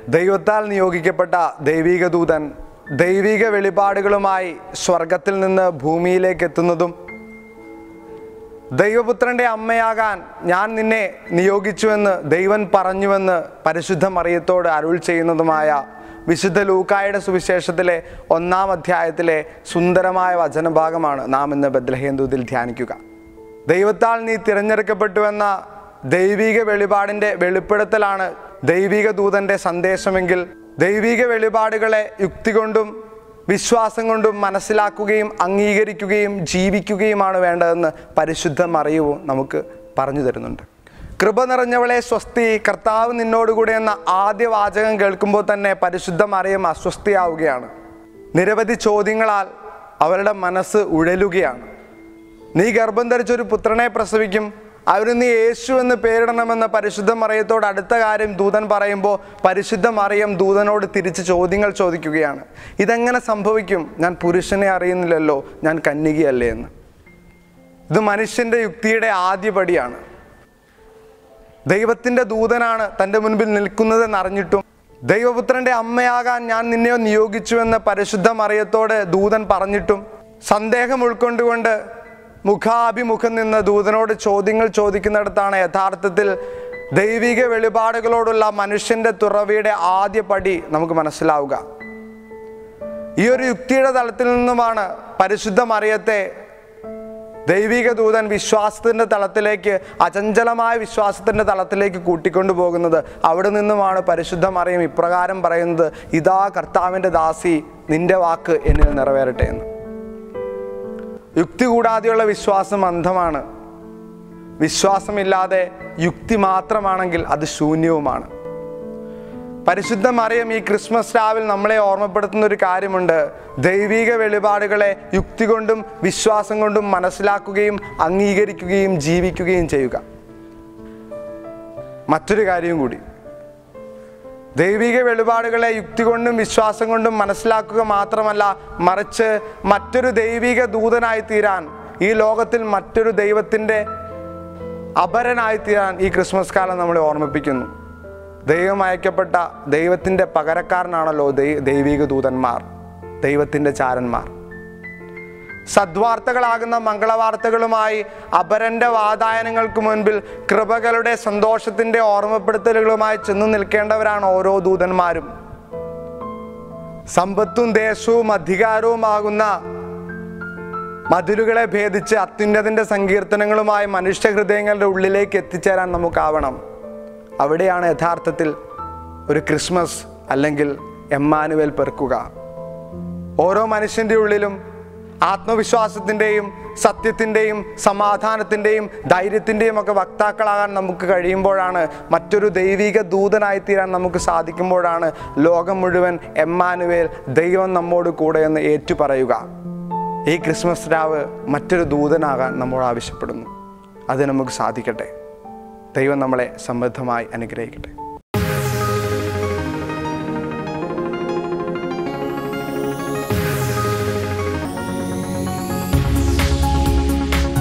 ദൈവത്താൽ നിയോഗിക്കപ്പെട്ട ദൈവിക ദൂതൻ ദൈവിക വെളിപാടുകളുമായി സ്വർഗത്തിൽ നിന്ന് ഭൂമിയിലേക്ക് എത്തുന്നതും ദൈവപുത്രന്റെ അമ്മയാകാൻ ഞാൻ നിന്നെ നിയോഗിച്ചുവെന്ന് ദൈവൻ പറഞ്ഞുവെന്ന് പരിശുദ്ധ മറിയത്തോട് അരുൾ ചെയ്യുന്നതുമായ വിശുദ്ധ ലൂക്കായുടെ സുവിശേഷത്തിലെ ഒന്നാം അധ്യായത്തിലെ സുന്ദരമായ വചനഭാഗമാണ് നാം ഇന്ന് ബദ്ലഹേം ദൂതിൽ ധ്യാനിക്കുക ദൈവത്താൽ നീ തിരഞ്ഞെടുക്കപ്പെട്ടുവെന്ന ദൈവിക വെളിപാടിൻ്റെ വെളിപ്പെടുത്തലാണ് ദൈവിക ദൂതന്റെ സന്ദേശമെങ്കിൽ ദൈവിക വെളിപാടുകളെ യുക്തി കൊണ്ടും വിശ്വാസം കൊണ്ടും മനസ്സിലാക്കുകയും അംഗീകരിക്കുകയും ജീവിക്കുകയുമാണ് വേണ്ടതെന്ന് പരിശുദ്ധ മറിയവും നമുക്ക് പറഞ്ഞു തരുന്നുണ്ട് കൃപ നിറഞ്ഞവളെ സ്വസ്തി കർത്താവ് നിന്നോടുകൂടെ എന്ന ആദ്യ വാചകം കേൾക്കുമ്പോൾ തന്നെ പരിശുദ്ധ മറിയം അസ്വസ്ഥയാവുകയാണ് നിരവധി ചോദ്യങ്ങളാൽ അവരുടെ മനസ്സ് ഉഴലുകയാണ് നീ ഗർഭം ധരിച്ചൊരു പുത്രനെ പ്രസവിക്കും അവന് നീ യേശു എന്ന് പേരിടണമെന്ന് പരിശുദ്ധ മറിയത്തോട് അടുത്ത കാര്യം ദൂതൻ പറയുമ്പോൾ പരിശുദ്ധ മറിയം ദൂതനോട് തിരിച്ച് ചോദ്യങ്ങൾ ചോദിക്കുകയാണ് ഇതെങ്ങനെ സംഭവിക്കും ഞാൻ പുരുഷനെ അറിയുന്നില്ലല്ലോ ഞാൻ കന്യകയല്ലേ എന്ന് ഇത് മനുഷ്യൻ്റെ യുക്തിയുടെ ആദ്യപടിയാണ് ദൈവത്തിൻ്റെ ദൂതനാണ് തൻ്റെ മുൻപിൽ നിൽക്കുന്നതെന്ന് അറിഞ്ഞിട്ടും ദൈവപുത്രന്റെ അമ്മയാകാൻ ഞാൻ നിന്നെ നിയോഗിച്ചുവെന്ന് പരിശുദ്ധ മറിയത്തോട് ദൂതൻ പറഞ്ഞിട്ടും സന്ദേഹം ഉൾക്കൊണ്ടുകൊണ്ട് മുഖാഭിമുഖം നിന്ന് ദൂതനോട് ചോദ്യങ്ങൾ ചോദിക്കുന്നിടത്താണ് യഥാർത്ഥത്തിൽ ദൈവിക വെളിപാടുകളോടുള്ള മനുഷ്യന്റെ തുറവിയുടെ ആദ്യ പടി നമുക്ക് മനസ്സിലാവുക ഈ ഒരു യുക്തിയുടെ തലത്തിൽ നിന്നുമാണ് പരിശുദ്ധ മറിയത്തെ ദൈവിക ദൂതൻ വിശ്വാസത്തിൻ്റെ തലത്തിലേക്ക് അചഞ്ചലമായ വിശ്വാസത്തിൻ്റെ തലത്തിലേക്ക് കൂട്ടിക്കൊണ്ടു പോകുന്നത് അവിടെ നിന്നുമാണ് പരിശുദ്ധ മറിയം ഇപ്രകാരം പറയുന്നത് ഇതാ കർത്താവിൻ്റെ ദാസി നിന്റെ വാക്ക് എന്നിൽ നിറവേറട്ടെ എന്ന് യുക്തി കൂടാതെയുള്ള വിശ്വാസം അന്ധമാണ് വിശ്വാസമില്ലാതെ യുക്തി മാത്രമാണെങ്കിൽ അത് ശൂന്യവുമാണ് പരിശുദ്ധ മറിയം ഈ ക്രിസ്മസ് രാവിൽ നമ്മളെ ഓർമ്മപ്പെടുത്തുന്ന ഒരു കാര്യമുണ്ട് ദൈവിക വെളിപാടുകളെ യുക്തി കൊണ്ടും വിശ്വാസം കൊണ്ടും മനസ്സിലാക്കുകയും അംഗീകരിക്കുകയും ജീവിക്കുകയും ചെയ്യുക മറ്റൊരു കാര്യം കൂടി ദൈവിക വെളിപാടുകളെ യുക്തി കൊണ്ടും വിശ്വാസം കൊണ്ടും മനസ്സിലാക്കുക മാത്രമല്ല മറിച്ച് മറ്റൊരു ദൈവിക ദൂതനായി തീരാൻ ഈ ലോകത്തിൽ മറ്റൊരു ദൈവത്തിൻ്റെ അപരനായി തീരാൻ ഈ ക്രിസ്മസ് കാലം നമ്മളെ ഓർമ്മിപ്പിക്കുന്നു ദൈവം അയക്കപ്പെട്ട ദൈവത്തിൻ്റെ പകരക്കാരനാണല്ലോ ദൈ ദൈവിക ദൂതന്മാർ ദൈവത്തിൻ്റെ ചാരന്മാർ സദ്വാർത്തകളാകുന്ന മംഗളവാർത്തകളുമായി അപരന്റെ വാതായനങ്ങൾക്ക് മുൻപിൽ കൃപകളുടെ സന്തോഷത്തിന്റെ ഓർമ്മപ്പെടുത്തലുകളുമായി ചെന്നു നിൽക്കേണ്ടവരാണ് ഓരോ ദൂതന്മാരും സമ്പത്തും ദേശവും അധികാരവുമാകുന്ന മതിലുകളെ ഭേദിച്ച് അത്യുന്നതിൻ്റെ സങ്കീർത്തനങ്ങളുമായി മനുഷ്യഹൃദയങ്ങളുടെ ഉള്ളിലേക്ക് എത്തിച്ചേരാൻ നമുക്കാവണം അവിടെയാണ് യഥാർത്ഥത്തിൽ ഒരു ക്രിസ്മസ് അല്ലെങ്കിൽ എമ്മാനുവേൽ പെറുക്കുക ഓരോ മനുഷ്യൻ്റെ ഉള്ളിലും ആത്മവിശ്വാസത്തിൻ്റെയും സത്യത്തിൻ്റെയും സമാധാനത്തിൻ്റെയും ധൈര്യത്തിൻ്റെയും ഒക്കെ വക്താക്കളാകാൻ നമുക്ക് കഴിയുമ്പോഴാണ് മറ്റൊരു ദൈവിക ദൂതനായി തീരാൻ നമുക്ക് സാധിക്കുമ്പോഴാണ് ലോകം മുഴുവൻ എമ്മാനുവേൽ ദൈവം നമ്മോട് കൂടെ എന്ന് ഏറ്റുപറയുക ഈ ക്രിസ്മസ് രാവ് മറ്റൊരു ദൂതനാകാൻ നമ്മോട് ആവശ്യപ്പെടുന്നു അത് നമുക്ക് സാധിക്കട്ടെ ദൈവം നമ്മളെ സമൃദ്ധമായി അനുഗ്രഹിക്കട്ടെ